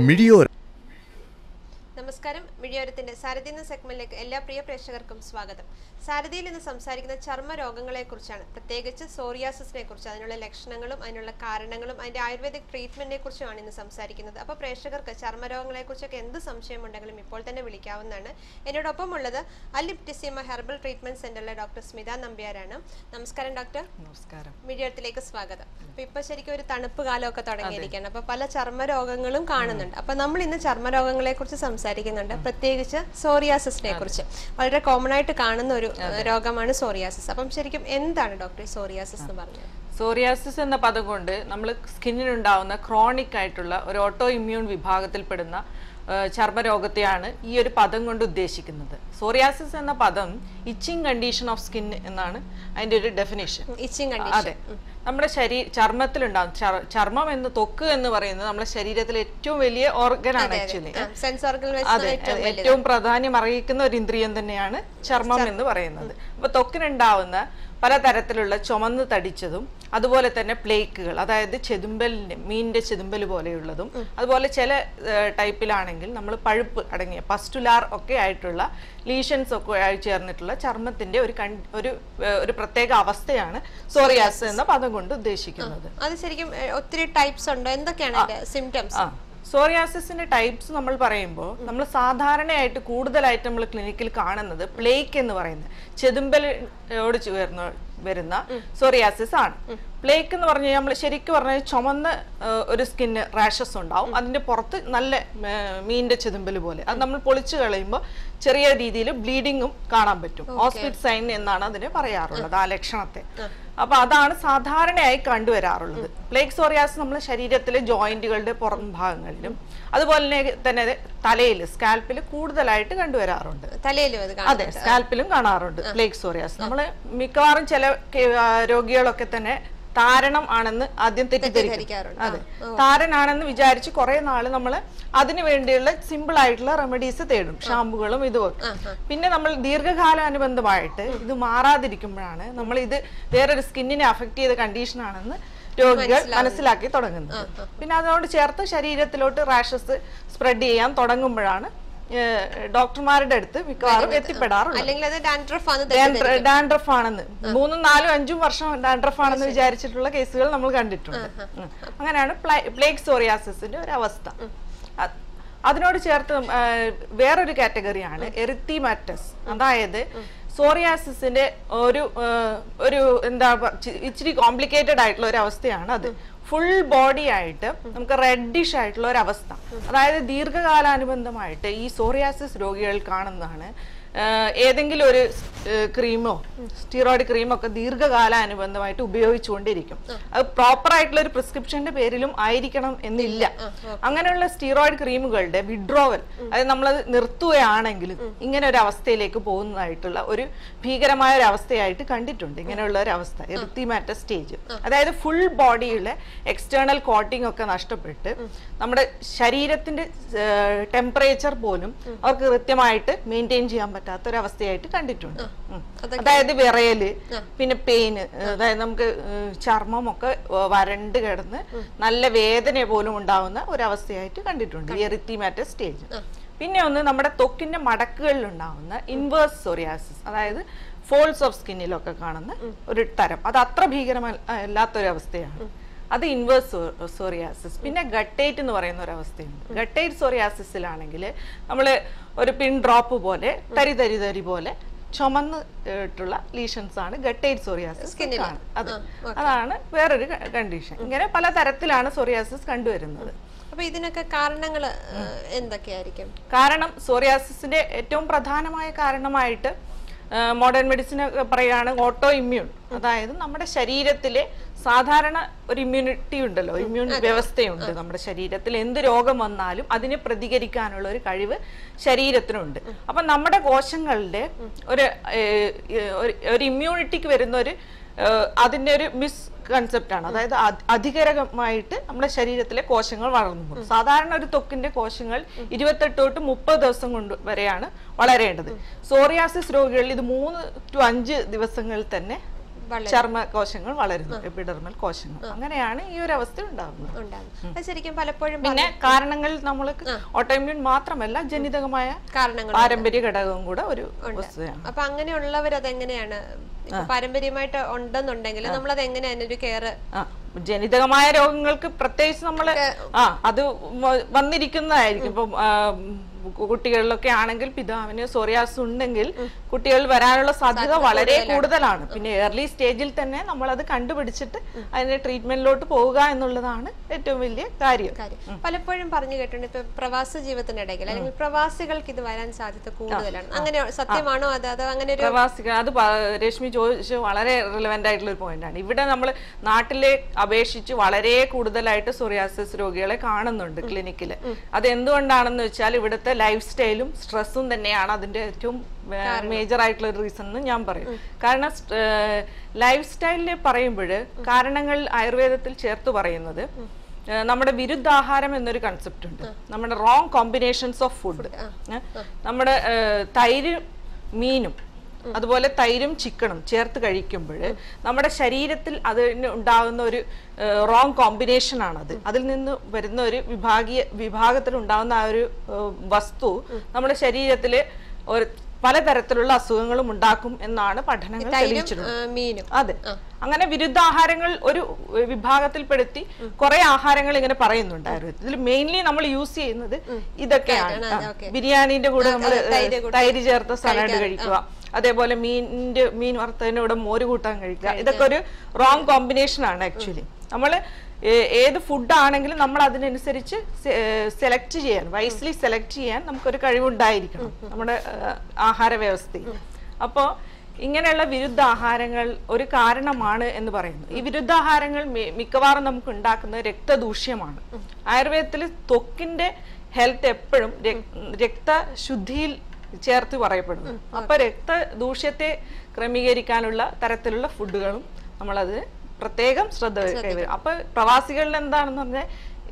മിഴിയോര നമസ്കാരം മിഴിയോരത്തിന്റെ സാരഥി എന്ന സെഗ്മെന്റിലേക്ക് എല്ലാ പ്രിയ പ്രേക്ഷകർക്കും സ്വാഗതം സാരഥിയിൽ ഇന്ന് സംസാരിക്കുന്ന ചർമ്മ രോഗങ്ങളെ കുറിച്ചാണ് പ്രത്യേകിച്ച് സോറിയാസിസിനെ കുറിച്ച് അതിനുള്ള ലക്ഷണങ്ങളും അതിനുള്ള കാരണങ്ങളും അതിന്റെ ആയുർവേദിക് ട്രീറ്റ്മെന്റിനെ കുറിച്ചുമാണ് ഇന്ന് സംസാരിക്കുന്നത് അപ്പോൾ പ്രേക്ഷകർക്ക് ചർമ്മ രോഗങ്ങളെ കുറിച്ചൊക്കെ എന്ത് സംശയമുണ്ടെങ്കിലും ഇപ്പോൾ തന്നെ വിളിക്കാവുന്നതാണ് എന്നോടൊപ്പം ഉള്ളത് അലിപ്റ്റിസിമ ഹെർബൽ ട്രീറ്റ്മെന്റ് സെന്ററിലെ ഡോക്ടർ സ്മിത നമ്പ്യാരാണ് നമസ്കാരം ഡോക്ടർ നമസ്കാരം മീഡിയത്തിലേക്ക് സ്വാഗതം അപ്പൊ ഇപ്പൊ ശരിക്കും ഒരു തണുപ്പ് കാലമൊക്കെ തുടങ്ങിയിരിക്കുകയാണ് അപ്പൊ പല ചർമ്മ രോഗങ്ങളും കാണുന്നുണ്ട് അപ്പൊ നമ്മൾ ഇന്ന് ചർമ്മ രോഗങ്ങളെ കുറിച്ച് സംസാരിക്കുന്നുണ്ട് പ്രത്യേകിച്ച് സോറിയാസിസിനെ കുറിച്ച് വളരെ കോമൺ ആയിട്ട് കാണുന്ന ഒരു ഏഹ്, രോഗമാണ് സോറിയാസിസ് അപ്പം ശരിക്കും എന്താണ് ഡോക്ടർ സോറിയാസിസ് എന്ന് പറഞ്ഞത് സോറിയാസിസ് എന്ന പദം കൊണ്ട് നമ്മൾ സ്കിന്നിനുണ്ടാവുന്ന ക്രോണിക് ആയിട്ടുള്ള ഒരു ഓട്ടോ ഇമ്മ്യൂൺ വിഭാഗത്തിൽപ്പെടുന്ന ആ, ചർമ്മരോഗത്തെയാണ് ഈ ഒരു പദം കൊണ്ട് ഉദ്ദേശിക്കുന്നത് സോറിയാസിസ് എന്ന പദം ഇച്ചിങ് കണ്ടീഷൻ ഓഫ് സ്കിൻ എന്നാണ് അതിന്റെ ഒരു ഡെഫിനേഷൻ ഇച്ചിങ് അതെ നമ്മുടെ ശരീര ചർമ്മത്തിലുണ്ടാവും ചർ- ചർമ്മം എന്ന് തൊക്ക് എന്ന് പറയുന്നത് നമ്മുടെ ശരീരത്തിലെ ഏറ്റവും വലിയ ഓർഗൻ ആണ് ആക്ച്വലി സെൻസ് ഓർഗൻ അതെ വെച്ച് ഏറ്റവും പ്രാധാന്യം അറിയിക്കുന്ന ഒരു ഇന്ദ്രിയം തന്നെയാണ് ചർമ്മം എന്ന് പറയുന്നത് അപ്പൊ ത്വക്കിനുണ്ടാവുന്ന പലതരത്തിലുള്ള ചുമന്ന് തടിച്ചതും അതുപോലെ തന്നെ പ്ലേക്കുകൾ അതായത് ചെതുമ്പലിന്റെ മീനിന്റെ ചെതുമ്പൽ പോലെയുള്ളതും അതുപോലെ ചില ടൈപ്പിലാണെങ്കിൽ നമ്മൾ പഴുപ്പ് അടങ്ങിയ പസ്റ്റുലാർ ഒക്കെ ആയിട്ടുള്ള ലീഷൻസ് ഒക്കെ ആയി ചേർന്നിട്ടുള്ള ചർമ്മത്തിന്റെ ഒരു കൺ- ഒരു ഏഹ്, ഒരു പ്രത്യേക അവസ്ഥയാണ് സോറിയാസ് എന്ന പദം കൊണ്ട് ഉദ്ദേശിക്കുന്നത് അത് ശരിക്കും ഏഹ്, ഒത്തിരി ടൈപ്സ് ഉണ്ടോ എന്തൊക്കെയാണ് അതിന്റെ സിംറ്റംസ് ആ സോറിയാസിസിന്റെ ടൈപ്സ് നമ്മൾ പറയുമ്പോൾ നമ്മൾ സാധാരണയായിട്ട് കൂടുതലായിട്ട് നമ്മൾ ക്ലിനിക്കിൽ കാണുന്നത് പ്ലേക്ക് എന്ന് പറയുന്നത് ചെതുമ്പലോട് ചേർന്ന് വരുന്ന സോറിയാസിസ് ആണ് പ്ലേക്ക് എന്ന് പറഞ്ഞാൽ നമ്മൾ ശരിക്കും പറഞ്ഞാൽ ചുമന്ന ആ, ഒരു സ്കിന്ന് റാഷസ് ഉണ്ടാവും അതിന്റെ പുറത്ത് നല്ല ആ, മീനിന്റെ ചെതുമ്പൽ പോലെ അത് നമ്മൾ പൊളിച്ചു കളയുമ്പോൾ ചെറിയ രീതിയിൽ ബ്ലീഡിങ്ങും കാണാൻ പറ്റും ഹോസ്പിറ്റൽ സൈൻ എന്നാണ് അതിനെ പറയാറുള്ളത് ആ ലക്ഷണത്തെ അപ്പൊ അതാണ് സാധാരണയായി കണ്ടുവരാറുള്ളത് പ്ലേക്ക് സോറിയാസ് നമ്മൾ ശരീരത്തിലെ ജോയിന്റുകളുടെ പുറം ഭാഗങ്ങളിലും അതുപോലെ തന്നെ തലയിൽ സ്കാൽപ്പിൽ കൂടുതലായിട്ട് കണ്ടുവരാറുണ്ട് തലയിലും അത് കാണും അതെ സ്കാൽപ്പിലും കാണാറുണ്ട് പ്ലേക്ക് സോറിയാസ് നമ്മൾ മിക്കവാറും ചില കെ- ആ, രോഗികളൊക്കെ തന്നെ താരണം ആണെന്ന് ആദ്യം തെറ്റിദ്ധരിക്കും തെറ്റിദ്ധരിക്കാറുണ്ട്. അതെ താരനാണെന്ന് വിചാരിച്ച് കുറെ നാള് നമ്മൾ അതിന് വേണ്ടിയുള്ള സിമ്പിൾ ആയിട്ടുള്ള റെമഡീസ് തേടും ഷാമ്പുകളും ഇതുമൊക്കെ പിന്നെ നമ്മൾ ദീർഘകാലാനുബന്ധമായിട്ട് ഇത് മാറാതിരിക്കുമ്പോഴാണ് നമ്മൾ ഇത് വേറൊരു സ്കിന്നിനെ അഫക്ട് ചെയ്ത കണ്ടീഷൻ ആണെന്ന് രോഗികൾ മനസ്സിലാക്കി തുടങ്ങുന്നത് പിന്നെ അതോട് ചേർത്ത് ശരീരത്തിലോട്ട് റാഷസ് സ്പ്രെഡ് ചെയ്യാൻ തുടങ്ങുമ്പോഴാണ് ഏഹ്, ഡോക്ടർമാരുടെ അടുത്ത് മിക്കവാറും എത്തിപ്പെടാറുള്ളത് അല്ലെങ്കിൽ അത് ഡാൻഡ്രഫ് ആണ് ഡാൻഡ്രഫ് ആണെന്ന് മൂന്നും നാലും അഞ്ചും വർഷം ഡാൻഡ്രഫ് ആണെന്ന് വിചാരിച്ചിട്ടുള്ള കേസുകൾ നമ്മൾ കണ്ടിട്ടുണ്ട് ഉം. അങ്ങനെയാണ് പ്ലേഗ് സോറിയാസിന്റെ ഒരു അവസ്ഥ അത് അതിനോട് ചേർത്ത് ഉം, ആ, വേറൊരു കാറ്റഗറിയാണ് എറിത്തിമാറ്റസ് അതായത് സോറിയാസിന്റെ ഒരു ആ, ഒരു എന്താ പ- ചി- ഇച്ചിരി കോംപ്ലിക്കേറ്റഡ് ആയിട്ടുള്ള ഒരു അവസ്ഥയാണ് അത് ഫുൾ ബോഡി ആയിട്ട് നമുക്ക് റെഡിഷ് ആയിട്ടുള്ള ഒരു അവസ്ഥ അതായത് ദീർഘകാലാനുബന്ധമായിട്ട് ഈ സോറിയാസിസ് രോഗികൾ കാണുന്നതാണ് ആഹ് ഏതെങ്കിലും ഒരു ക്രീമോ സ്റ്റിറോയിഡ് ക്രീമോ ഒക്കെ ദീർഘകാലാനുബന്ധമായിട്ട് ഉപയോഗിച്ചുകൊണ്ടിരിക്കും അത് പ്രോപ്പർ ആയിട്ടുള്ള ഒരു പ്രിസ്ക്രിപ്ഷന്റെ പേരിലും ആയിരിക്കണം എന്നില്ല അങ്ങനെയുള്ള സ്റ്റിറോയിഡ് ക്രീമുകളുടെ വിഡ്രോവൽ അതായത് നമ്മളത് നിർത്തുകയാണെങ്കിൽ ഇങ്ങനെ ഒരു അവസ്ഥയിലേക്ക് പോകുന്നതായിട്ടുള്ള ഒരു ഭീകരമായ ഒരു അവസ്ഥയായിട്ട് കണ്ടിട്ടുണ്ട് ഇങ്ങനെയുള്ള ഒരു അവസ്ഥ എർത്തിമാറ്റ സ്റ്റേജ് അതായത് ഫുൾ ബോഡിയിലെ എക്സ്റ്റേണൽ കോട്ടിംഗ് ഒക്കെ നഷ്ടപ്പെട്ട് നമ്മുടെ ശരീരത്തിന്റെ ടെമ്പറേച്ചർ പോലും അവർക്ക് കൃത്യമായിട്ട് മെയിൻറ്റെയിൻ ചെയ്യാൻ പറ്റാത്ത ഒരു അവസ്ഥയായിട്ട് കണ്ടിട്ടുണ്ട് ഉം. അതായത് വിറയല് പിന്നെ പെയിന് അതായത് നമുക്ക് ഏഹ്, ചർമ്മമൊക്കെ ഏഹ്, വരണ്ട് കിടന്ന് നല്ല വേദന പോലും ഉണ്ടാവുന്ന ഒരു അവസ്ഥയായിട്ട് കണ്ടിട്ടുണ്ട് ഈ എറിത്തിമാറ്റ സ്റ്റേജ് പിന്നെ ഒന്ന് നമ്മുടെ ത്വക്കിന്റെ മടക്കുകളിൽ ഉണ്ടാവുന്ന ഇൻവേഴ്സ് സോറിയാസിസ് അതായത് ഫോൾസ് ഓഫ് സ്കിന്നിലൊക്കെ കാണുന്ന ഒരു തരം അത് അത്ര ഭീകരമല്ലാത്തൊരു അവസ്ഥയാണ് അത് ഇൻവേഴ്സ് സോറിയാസിസ് പിന്നെ ഗട്ടേറ്റ് എന്ന് പറയുന്ന ഒരു അവസ്ഥയുണ്ട് ഗട്ടേറ്റ് സോറിയാസിസിലാണെങ്കിൽ നമ്മൾ ഒരു പിൻ ഡ്രോപ്പ് പോലെ തരി തരി തരി പോലെ ചുമന്നിട്ടുള്ള ലീഷൻസ് ആണ് ഗട്ടേറ്റ് സോറിയാസിസ് അതെ അതാണ് വേറൊരു കണ്ടീഷൻ ഇങ്ങനെ പല തരത്തിലാണ് സോറിയാസിസ് കണ്ടുവരുന്നത് അപ്പൊ ഇതിനൊക്കെ കാരണങ്ങൾ എന്തൊക്കെയായിരിക്കും കാരണം സോറിയാസിസിന്റെ ഏറ്റവും പ്രധാനമായ കാരണമായിട്ട് മോഡേൺ മെഡിസിൻ ഒക്കെ പറയുകയാണ് ഓട്ടോ ഇമ്മ്യൂൺ അതായത് നമ്മുടെ ശരീരത്തിലെ സാധാരണ ഒരു ഇമ്മ്യൂണിറ്റി ഉണ്ടല്ലോ ഇമ്മ്യൂൺ വ്യവസ്ഥയുണ്ട് നമ്മുടെ ശരീരത്തിൽ എന്ത് രോഗം വന്നാലും അതിനെ പ്രതികരിക്കാനുള്ള ഒരു കഴിവ് ശരീരത്തിനുണ്ട് അപ്പൊ നമ്മുടെ കോശങ്ങളുടെ ഒരു ഏഹ്, ഏഹ്, ഒരു- ഒരു ഇമ്മ്യൂണിറ്റിക്ക് വരുന്ന ഒരു ഏഹ്, അതിന്റെ ഒരു മിസ് കൺസെപ്റ്റ് ആണ് അതായത് അധ- അധികരമായിട്ട് നമ്മുടെ ശരീരത്തിലെ കോശങ്ങൾ വളർന്നു പോകും സാധാരണ ഒരു ത്വക്കിന്റെ കോശങ്ങൾ ഇരുപത്തെട്ട് തൊട്ട് മുപ്പത് ദിവസം കൊണ്ട് വരെയാണ് വളരേണ്ടത് സോറിയാസിസ് രോഗികളിൽ ഇത് മൂന്ന് ടു അഞ്ച് ദിവസങ്ങളിൽ തന്നെ ചർമ്മ കോശങ്ങൾ വളരുന്നു എപ്പിഡെർമൽ കോശങ്ങൾ അങ്ങനെയാണ് ഈ ഒരു അവസ്ഥ ഉണ്ടാകുന്നത് ഉണ്ടാകും അത് ശരിക്കും പലപ്പോഴും പിന്നെ കാരണങ്ങൾ നമ്മൾ ഓട്ടോമ്യൂൺ മാത്രമല്ല ജനിതകമായ കാരണങ്ങൾ പാരമ്പര്യ ഘടകവും കൂടെ ഒരു വസ്തുതയാണ് അപ്പൊ അങ്ങനെയുള്ളവർ അതെങ്ങനെയാണ് ഇപ്പൊ പാരമ്പര്യമായിട്ട് ഉണ്ടെന്നുണ്ടെങ്കിൽ നമ്മൾ അത് എങ്ങനെയാണ് ഒരു കെയർ ആ ജനിതകമായ രോഗങ്ങൾക്ക് പ്രത്യേകിച്ച് നമ്മൾ ആ അത് വ- വന്നിരിക്കുന്നതായിരിക്കും ഇപ്പം ആ, കുട്ടികളിലൊക്കെ ആണെങ്കിൽ പിതാവിന് സോറിയാസ് ഉണ്ടെങ്കിൽ കുട്ടികൾ വരാനുള്ള സാധ്യത വളരെ കൂടുതലാണ് പിന്നെ ഏർലി സ്റ്റേജിൽ തന്നെ നമ്മൾ അത് കണ്ടുപിടിച്ചിട്ട് അതിന്റെ ട്രീറ്റ്മെന്റിലോട്ട് പോവുക എന്നുള്ളതാണ് ഏറ്റവും വലിയ കാര്യം കാര്യം പലപ്പോഴും പറഞ്ഞു കേട്ടിട്ടുണ്ട് ഇപ്പൊ പ്രവാസ ജീവിതത്തിനിടയിൽ അല്ലെങ്കിൽ പ്രവാസികൾക്ക് ഇത് വരാൻ സാധ്യത കൂടുതലാണ് അങ്ങനെ സത്യമാണോ അത് അത് അങ്ങനെ ഒരു പ്രവാസികൾ അത് പ- രശ്മി ചോദിച്ച വളരെ റിലവൻ്റ് ആയിട്ടുള്ള ഒരു പോയിന്റാണ് ഇവിടെ നമ്മൾ നാട്ടിലെ അപേക്ഷിച്ച് വളരെ കൂടുതലായിട്ട് സോറിയാസിസ് രോഗികളെ കാണുന്നുണ്ട് ക്ലിനിക്കിൽ അത് എന്തുകൊണ്ടാണെന്ന് വെച്ചാൽ ഇവിടുത്തെ ലൈഫ് സ്റ്റൈലും സ്ട്രെസ്സും തന്നെയാണ് അതിന്റെ ഏറ്റവും മേജർ ആയിട്ടുള്ള ഒരു റീസൺ എന്ന് ഞാൻ പറയും കാരണം ലൈഫ് സ്റ്റൈലിൽ പറയുമ്പോൾ കാരണങ്ങൾ ആയുർവേദത്തിൽ ചേർത്ത് പറയുന്നത് ഏഹ് നമ്മുടെ വിരുദ്ധാഹാരം എന്നൊരു കൺസെപ്റ്റ് ഉണ്ട് നമ്മുടെ റോങ് കോമ്പിനേഷൻസ് ഓഫ് ഫുഡ് നമ്മുടെ ഏഹ് തൈര് മീനും അതുപോലെ തൈരും ചിക്കനും ചേർത്ത് കഴിക്കുമ്പോൾ നമ്മുടെ ശരീരത്തിൽ അതിന് ഉണ്ടാകുന്ന ഒരു റോങ് കോമ്പിനേഷൻ ആണത് അതിൽ നിന്ന് വരുന്ന ഒരു വിഭാഗീയ വിഭാഗത്തിൽ ഉണ്ടാകുന്ന ആ ഒരു ഏഹ് വസ്തു നമ്മുടെ ശരീരത്തിൽ ഒരു പലതരത്തിലുള്ള അസുഖങ്ങളും ഉണ്ടാക്കും എന്നാണ് പഠനങ്ങൾ തെളിയിച്ചിട്ടുള്ളത് ആ, മീനും അതെ അങ്ങനെ വിരുദ്ധാഹാരങ്ങൾ ഒരു വിഭാഗത്തിൽപ്പെടുത്തി കുറെ ആഹാരങ്ങൾ ഇങ്ങനെ പറയുന്നുണ്ടായിരുന്നു ഇതിൽ മെയിൻലി നമ്മൾ യൂസ് ചെയ്യുന്നത് ഇതൊക്കെയാണ് ആ, ബിരിയാണിന്റെ കൂടെ നമ്മൾ തൈര് ചേർത്ത സലാഡ് കഴിക്കുക അതേപോലെ മീനിന്റെ മീൻ വറുത്തതിന്റെ കൂടെ മോര് കൂട്ടാൻ കഴിക്കുക ഇതൊക്കെ ഒരു റോങ് കോമ്പിനേഷൻ ആണ് ആക്ച്വലി നമ്മൾ ഏത് ഫുഡ് ആണെങ്കിലും നമ്മൾ അതിനനുസരിച്ച് സെലക്ട് ചെയ്യാൻ വൈസ്ലി സെലക്ട് ചെയ്യാൻ നമുക്കൊരു കഴിവുണ്ടായിരിക്കണം നമ്മുടെ ഏഹ്, ആഹാര വ്യവസ്ഥയിൽ അപ്പോൾ ഇങ്ങനെയുള്ള വിരുദ്ധാഹാരങ്ങൾ ഒരു കാരണമാണ് എന്ന് പറയുന്നു ഈ വിരുദ്ധാഹാരങ്ങൾ മി- മിക്കവാറും നമുക്ക് ഉണ്ടാക്കുന്നത് രക്തദൂഷ്യമാണ് ആയുർവേദത്തിൽ ത്വക്കിന്റെ ഹെൽത്ത് എപ്പോഴും രക്തശുദ്ധിയിൽ ചേർത്ത് പറയപ്പെടുന്നു അപ്പൊ രക്തദൂഷ്യത്തെ ക്രമീകരിക്കാനുള്ള തരത്തിലുള്ള ഫുഡുകളും നമ്മളത് പ്രത്യേകം ശ്രദ്ധ കൈവരും അപ്പൊ പ്രവാസികളിൽ എന്താണെന്ന് പറഞ്ഞാൽ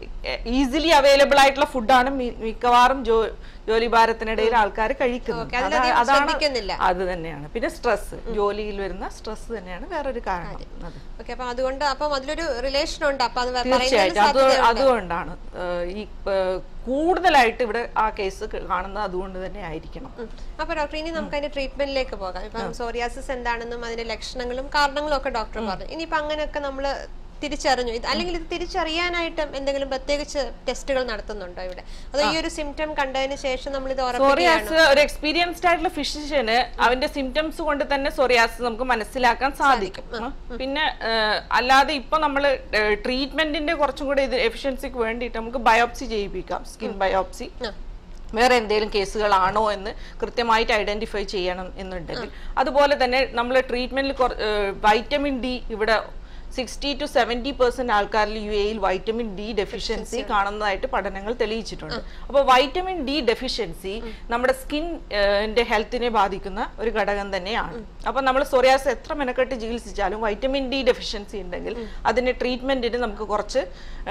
ഈസിലി അവൈലബിൾ ആയിട്ടുള്ള ഫുഡാണ് മിക്കവാറും ജോ ജോലി ഭാരത്തിനിടയിൽ ആൾക്കാർ കഴിക്കുന്നത് ഓക്കേ, അതാ- അതിലധികം അതാണ് ശ്രദ്ധിക്കുന്നില്ല. അത് തന്നെയാണ് പിന്നെ സ്ട്രെസ് ജോലിയിൽ വരുന്ന സ്ട്രെസ് തന്നെയാണ് വേറൊരു കാരണം അത് ഓക്കെ അപ്പൊ അതുകൊണ്ട് അപ്പം അതിലൊരു റിലേഷൻ ഉണ്ട് അപ്പൊ അത് പറയുന്നതിന് തീർച്ചയായിട്ടും അത് സാധ്യതയുണ്ട് അതുകൊണ്ടാണ് ഏഹ് ഈ ഏഹ് കൂടുതലായിട്ട് ഇവിടെ ആ കേസ് കാണുന്നത് അതുകൊണ്ട് തന്നെ ആയിരിക്കണം ഉം. അപ്പൊ ഡോക്ടർ ഇനി നമുക്ക് അതിന്റെ ട്രീറ്റ്മെന്റിലേക്ക് പോകാം ഇപ്പം സോറിയാസിസ് എന്താണെന്നും അതിന്റെ ലക്ഷണങ്ങളും കാരണങ്ങളും ഒക്കെ ഡോക്ടർ പറഞ്ഞു ഇനിയിപ്പോ അങ്ങനെയൊക്കെ നമ്മൾ തിരിച്ചറിഞ്ഞു ഇത് അല്ലെങ്കിൽ ഇത് തിരിച്ചറിയാനായിട്ട് എന്തെങ്കിലും പ്രത്യേകിച്ച് ടെസ്റ്റുകൾ നടത്തുന്നുണ്ടോ ഇവിടെ അതോ ഈ ഒരു സിംറ്റം കണ്ടതിന് ശേഷം നമ്മൾ ഇത് ഉറപ്പിക്കുകയാണ് സോറിയാസ് ഒരു എക്സ്പീരിയൻസ്ഡ് ആയിട്ടുള്ള ഫിസിഷ്യന് അവന്റെ സിംറ്റംസ് കൊണ്ട് തന്നെ സോറിയാസ് നമുക്ക് മനസ്സിലാക്കാൻ സാധിക്കും ഉം. പിന്നെ ഏഹ്, അല്ലാതെ ഇപ്പൊ നമ്മൾ ട്രീറ്റ്മെന്റിന്റെ കുറച്ചും കൂടെ ഇത് എഫിഷ്യൻസിക്ക് വേണ്ടിയിട്ട് നമുക്ക് ബയോപ്സി ചെയ്യിപ്പിക്കാം സ്കിൻ ബയോപ്സി ആ. വേറെ എന്തെങ്കിലും കേസുകളാണോ എന്ന് കൃത്യമായിട്ട് ഐഡന്റിഫൈ ചെയ്യണം എന്നുണ്ടെങ്കിൽ അതുപോലെ തന്നെ നമ്മൾ ട്രീറ്റ്മെന്റിൽ വൈറ്റമിൻ ഡി ഇവിടെ സിക്സ്റ്റി ടു സെവൻറ്റി പെർസെന്റ് ആൾക്കാരിൽ യു എയിൽ വൈറ്റമിൻ ഡി ഡെഫിഷ്യൻസി കാണുന്നതായിട്ട് പഠനങ്ങൾ തെളിയിച്ചിട്ടുണ്ട് അപ്പോൾ വൈറ്റമിൻ ഡി ഡെഫിഷ്യൻസി നമ്മുടെ സ്കിൻ ഹെൽത്തിനെ ബാധിക്കുന്ന ഒരു ഘടകം തന്നെയാണ് അപ്പോൾ നമ്മൾ സോറിയാസ് എത്ര മെനക്കെട്ട് ചികിത്സിച്ചാലും വൈറ്റമിൻ ഡി ഡെഫിഷ്യൻസി ഉണ്ടെങ്കിൽ അതിന് ട്രീറ്റ്മെന്റിന് നമുക്ക് കുറച്ച്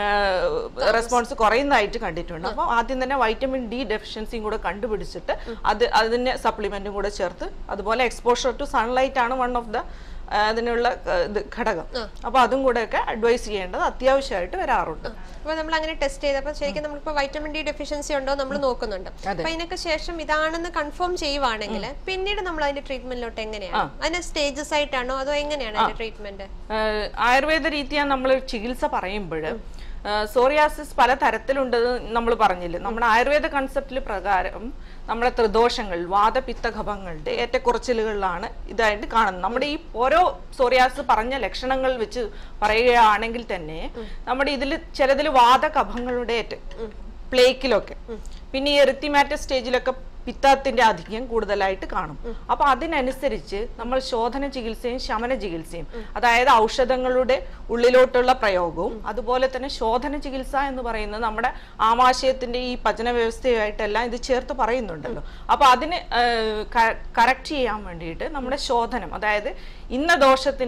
റെസ്പോൺസ് കുറയുന്നതായിട്ട് കണ്ടിട്ടുണ്ട് അപ്പോൾ ആദ്യം തന്നെ വൈറ്റമിൻ ഡി ഡെഫിഷ്യൻസിയും കൂടെ കണ്ടുപിടിച്ചിട്ട് അത് അതിന് സപ്ലിമെന്റും കൂടെ ചേർത്ത് അതുപോലെ എക്സ്പോഷർ ടു സൺലൈറ്റ് ആണ് വൺ ഓഫ് ദ അതിനുള്ള ആ, ഇത് ഘടകം അപ്പൊ അതും കൂടെ ഒക്കെ അഡ്വൈസ് ചെയ്യേണ്ടത് അത്യാവശ്യമായിട്ട് വരാറുണ്ട് അപ്പൊ നമ്മൾ അങ്ങനെ ടെസ്റ്റ് ചെയ്തപ്പോൾ ശരിക്കും നമ്മളിപ്പോ വൈറ്റമിൻ ഡി ഡെഫിഷ്യൻസി ഉണ്ടോ നമ്മൾ നോക്കുന്നുണ്ട് അപ്പൊ ഇതിനൊക്കെ ശേഷം ഇതാണെന്ന് കൺഫേം ചെയ്യുവാണെങ്കിൽ പിന്നീട് നമ്മൾ അതിന്റെ ട്രീറ്റ്മെന്റിലോട്ട് എങ്ങനെയാണ് അതിന്റെ സ്റ്റേജസ് ആയിട്ടാണോ അതോ എങ്ങനെയാണ് അതിന്റെ ട്രീറ്റ്മെന്റ് ആഹ് ആയുർവേദ രീതിയാ നമ്മൾ ചികിത്സ പറയുമ്പോൾ സോറിയാസിസ് പല തരത്തിലുണ്ടെന്ന് നമ്മൾ പറഞ്ഞില്ലേ നമ്മുടെ ആയുർവേദ കൺസെപ്റ്റിൽ പ്രകാരം നമ്മുടെ ത്രിദോഷങ്ങൾ വാദപിത്ത ഖഭങ്ങളുടെ ഏറ്റക്കുറച്ചിലുകളിലാണ് ഇതായിട്ട് കാണുന്നത് നമ്മുടെ ഈ ഓരോ സോറിയാസിസ് പറഞ്ഞ ലക്ഷണങ്ങൾ വെച്ച് പറയുകയാണെങ്കിൽ തന്നെ നമ്മുടെ ഇതിൽ ചിലതിൽ വാദകഫങ്ങളുടെ ഏറ്റ പ്ലേക്കിലൊക്കെ പിന്നെ ഈ എറിത്തിമാറ്റ സ്റ്റേജിലൊക്കെ പിത്തത്തിന്റെ ആധിക്യം കൂടുതലായിട്ട് കാണും അപ്പൊ അതിനനുസരിച്ച് നമ്മൾ ശോധന ചികിത്സയും ശമന ചികിത്സയും അതായത് ഔഷധങ്ങളുടെ ഉള്ളിലോട്ടുള്ള പ്രയോഗവും അതുപോലെ തന്നെ ശോധന ചികിത്സ എന്ന് പറയുന്നത് നമ്മുടെ ആമാശയത്തിന്റെ ഈ പചന വ്യവസ്ഥയുമായിട്ടെല്ലാം ഇത് ചേർത്ത് പറയുന്നുണ്ടല്ലോ അപ്പൊ അതിന് കറക്റ്റ് ചെയ്യാൻ വേണ്ടിയിട്ട് നമ്മുടെ ശോധനം അതായത് ഇന്ന ദോഷത്തിന്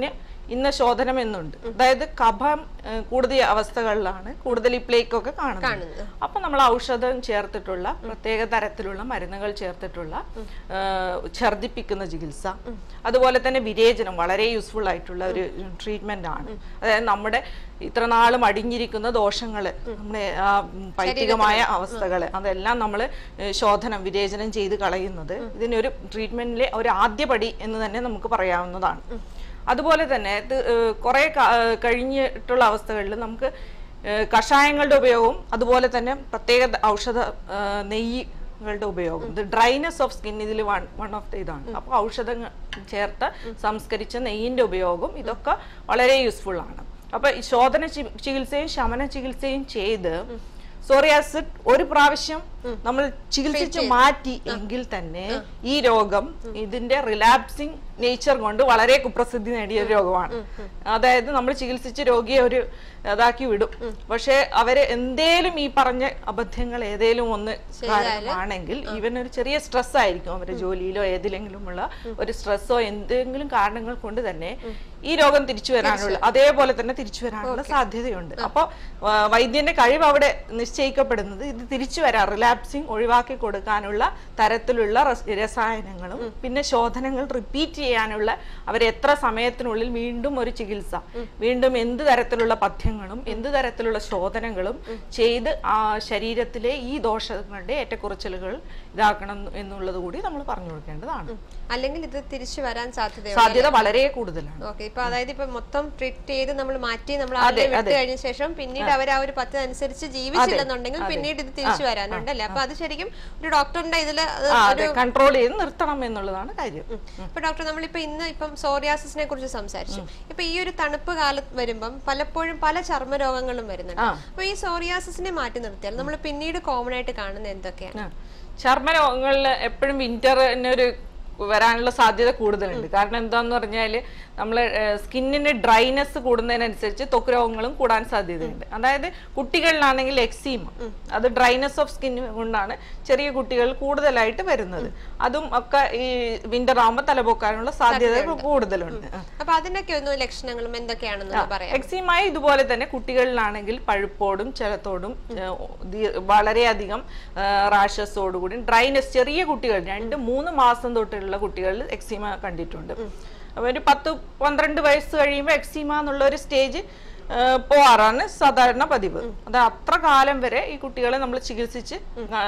ഇന്ന ശോധനം എന്നുണ്ട് അതായത് കഫം ഏഹ്, കൂടുതൽ അവസ്ഥകളിലാണ് കൂടുതൽ ഈ പ്ലേക്ക് ഒക്കെ കാണുന്നത് കാണുന്നത് അപ്പൊ നമ്മൾ ഔഷധം ചേർത്തിട്ടുള്ള പ്രത്യേക തരത്തിലുള്ള മരുന്നുകൾ ചേർത്തിട്ടുള്ള ഏഹ്, ഛർദിപ്പിക്കുന്ന ചികിത്സ അതുപോലെ തന്നെ വിരേചനം വളരെ യൂസ്ഫുൾ ആയിട്ടുള്ള ഒരു ട്രീറ്റ്മെന്റ് ആണ് അതായത് നമ്മുടെ ഇത്ര നാളും അടിഞ്ഞിരിക്കുന്ന ദോഷങ്ങൾ നമ്മുടെ ആ ഉം, പൈത്തികമായ അവസ്ഥകൾ അതെല്ലാം നമ്മൾ ശോധനം വിരേചനം ചെയ്ത് കളയുന്നത് ഇതിനൊരു ട്രീറ്റ്മെന്റിലെ ഒരു ആദ്യപടി എന്ന് തന്നെ നമുക്ക് പറയാവുന്നതാണ് അതുപോലെ തന്നെ ഇത് ഏഹ്, കുറെ ക- ഏഹ്, കഴിഞ്ഞിട്ടുള്ള അവസ്ഥകളിൽ നമുക്ക് ഏഹ്, കഷായങ്ങളുടെ ഉപയോഗവും അതുപോലെ തന്നെ പ്രത്യേക ത- ഔഷധ ഏഹ്, നെയ്യുകളുടെ ഉപയോഗം ഇത് ഡ്രൈനെസ് ഓഫ് സ്കിൻ ഇതിൽ വൺ വൺ ഓഫ് ദ ഇതാണ് അപ്പോൾ ഔഷധങ്ങൾ ചേർത്ത് സംസ്കരിച്ച നെയ്യിന്റെ ഉപയോഗം ഇതൊക്കെ വളരെ യൂസ്ഫുൾ ആണ് അപ്പൊ ഈ ശോധന ചി- ചികിത്സയും ശമന ചികിത്സയും ചെയ്ത് സോറിയാസിഡ് ഒരു പ്രാവശ്യം നമ്മൾ ചികിത്സിച്ച് മാറ്റി എങ്കിൽ തന്നെ ഈ രോഗം ഇതിന്റെ റിലാപ്സിങ് നേച്ചർ കൊണ്ട് വളരെ കുപ്രസിദ്ധി നേടിയ ഒരു രോഗമാണ് അതായത് നമ്മൾ ചികിത്സിച്ച് രോഗിയെ ഒരു ഇതാക്കി വിടും പക്ഷെ അവര് എന്തേലും ഈ പറഞ്ഞ അബദ്ധങ്ങൾ ഏതേലും ഒന്ന് കാരണമാണെങ്കിൽ ഇവൻ ഒരു ചെറിയ സ്ട്രെസ് ആയിരിക്കും അവരുടെ ജോലിയിലോ ഏതിലെങ്കിലുമുള്ള ഒരു സ്ട്രെസ്സോ എന്തെങ്കിലും കാരണങ്ങൾ കൊണ്ട് തന്നെ ഈ രോഗം തിരിച്ചു വരാനുള്ള അതേപോലെ തന്നെ തിരിച്ചു വരാനുള്ള സാധ്യതയുണ്ട് അപ്പോൾ വൈദ്യന്റെ കഴിവ് അവിടെ നിശ്ചയിക്കപ്പെടുന്നത് ഇത് തിരിച്ചു വരാൻ റിലാപ്സിങ് ഒഴിവാക്കി കൊടുക്കാനുള്ള തരത്തിലുള്ള റസ്- രസായനങ്ങളും പിന്നെ ശോധനങ്ങൾ റിപ്പീറ്റ് ചെയ്യാനുള്ള അവർ എത്ര സമയത്തിനുള്ളിൽ വീണ്ടും ഒരു ചികിത്സ വീണ്ടും എന്ത് തരത്തിലുള്ള പഥ്യങ്ങളും എന്ത് തരത്തിലുള്ള ശോധനകളും ചെയ്ത് ആ ശരീരത്തിലെ ഈ ദോഷങ്ങളുടെ ഏറ്റക്കുറച്ചിലുകൾ ഇതാക്കണം എന്നുള്ളത് കൂടി നമ്മൾ പറഞ്ഞു കൊടുക്കേണ്ടതാണ് അല്ലെങ്കിൽ ഇത് തിരിച്ചു വരാൻ സാധ്യതയുണ്ട് സാധ്യത വളരെ കൂടുതലാണ് ഓക്കെ ഇപ്പൊ അതായത് ഇപ്പൊ മൊത്തം ട്രീറ്റ് ചെയ്ത് നമ്മൾ മാറ്റി നമ്മൾ ആദ്യം വിട്ട് കഴിഞ്ഞ ശേഷം പിന്നീട് അവർ ആ ഒരു പദ്ധതി അനുസരിച്ച് ജീവിച്ചില്ലെന്നുണ്ടെങ്കിൽ പിന്നീട് ഇത് തിരിച്ചു വരാനുണ്ടല്ലേ അപ്പൊ അത് ശരിക്കും ഒരു ഡോക്ടറിന്റെ ഇതില് അത് ആ അതെ കൺട്രോൾ ചെയ്ത് നിർത്തണം എന്നുള്ളതാണ് കാര്യം ഇപ്പൊ ഡോക്ടർ നമ്മളിപ്പോ ഇന്ന് ഇപ്പം സോറിയാസിനെ കുറിച്ച് സംസാരിച്ചു ഇപ്പൊ ഈ ഒരു തണുപ്പ് കാലം വരുമ്പം പലപ്പോഴും പല ചർമ്മ രോഗങ്ങളും വരുന്നുണ്ട് അപ്പൊ ഈ സോറിയാസിനെ മാറ്റി നിർത്തിയാൽ നമ്മൾ പിന്നീട് കോമൺ ആയിട്ട് കാണുന്ന എന്തൊക്കെയാണ് ആ. ചർമ്മരോഗങ്ങളിൽ എപ്പോഴും വിന്ററിനൊരു വരാനുള്ള സാധ്യത കൂടുതലുണ്ട് കാരണം എന്താന്ന് പറഞ്ഞാൽ നമ്മൾ സ്കിന്നിന് ഡ്രൈനെസ് കൂടുന്നതിനനുസരിച്ച് ത്വക്ക് രോഗങ്ങളും കൂടാൻ സാധ്യതയുണ്ട് അതായത് കുട്ടികളിലാണെങ്കിൽ എക്സീമ അത് ഡ്രൈനെസ് ഓഫ് സ്കിൻ കൊണ്ടാണ് ചെറിയ കുട്ടികൾ കൂടുതലായിട്ട് വരുന്നത് അതും ഒക്കെ ഈ വിന്റർ ആകുമ്പോൾ തലപോക്കാനുള്ള സാധ്യത കൂടുതലുണ്ട് ആ. അപ്പൊ അതിനൊക്കെ ഒന്ന് ലക്ഷണങ്ങളും എന്തൊക്കെയാണെന്ന് പറയാം എക്സിമായി ഇതുപോലെ തന്നെ കുട്ടികളിലാണെങ്കിൽ പഴുപ്പോടും ചലത്തോടും ഏഹ്, ദീ- വളരെയധികം റാഷസോടുകൂടി ഡ്രൈനെസ് ചെറിയ കുട്ടികൾ രണ്ട് മൂന്ന് മാസം തൊട്ടുള്ള കുട്ടികളിൽ എക്സിമ കണ്ടിട്ടുണ്ട് അപ്പൊ ഒരു പത്ത് പന്ത്രണ്ട് വയസ്സ് കഴിയുമ്പോൾ എക്സിമ എന്നുള്ള ഒരു സ്റ്റേജ് പോവാറാണ് സാധാരണ പതിവ് അത് അത്ര കാലം വരെ ഈ കുട്ടികളെ നമ്മൾ ചികിത്സിച്ച് ആ,